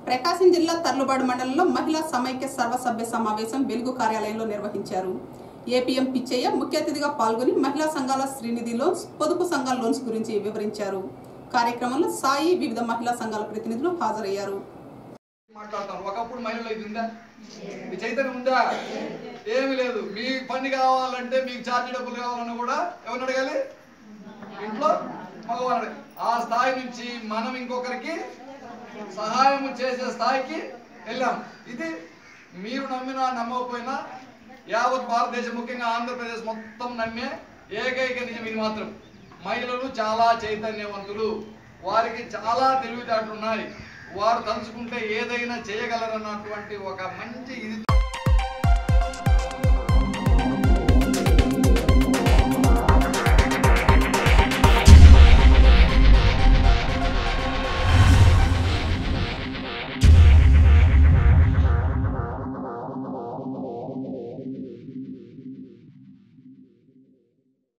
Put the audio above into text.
ప్రకాశం జిల్లా తర్లుబాడు మండలంలో మహిళా సమైక్య సర్వసభ్య సమావేశం వెలుగు కార్యాలయంలో నిర్వహించారు ఏపీఎం పిచ్చయ్య ముఖ్య అతిథిగా పాల్గొని మహిళా సంఘాల శ్రీనిధి లోన్స్ పొదుపు సంఘాల లోన్స్ గురించి వివరించారు కార్యక్రమంలో సాయి వివిధ మహిళా సంఘాల ప్రతినిధులు హాజరయ్యారు మాట్లాడతారు ఒకప్పుడు మహిళలు ఇది ఉందా మీ చైతన్యం ఉందా ఏమి లేదు మీ పని కావాలంటే మీకు ఛార్జీ డబ్బులు కావాలన్నా కూడా ఎవరిని అడగాలి ఇంట్లో మగవాడు ఆ స్థాయి నుంచి మనం ఇంకొకరికి సహాయం చేసే స్థాయికి వెళ్ళాం ఇది మీరు నమ్మినా నమ్మకపోయినా యావత్ భారతదేశం ముఖ్యంగా ఆంధ్రప్రదేశ్ మొత్తం నమ్మే ఏకైక నిజం ఇది మాత్రం మహిళలు చాలా చైతన్యవంతులు వారికి చాలా తెలివితేటలు ఉన్నాయి వారు తలుచుకుంటే ఏదైనా చేయగలరన్నటువంటి ఒక మంచి ఇది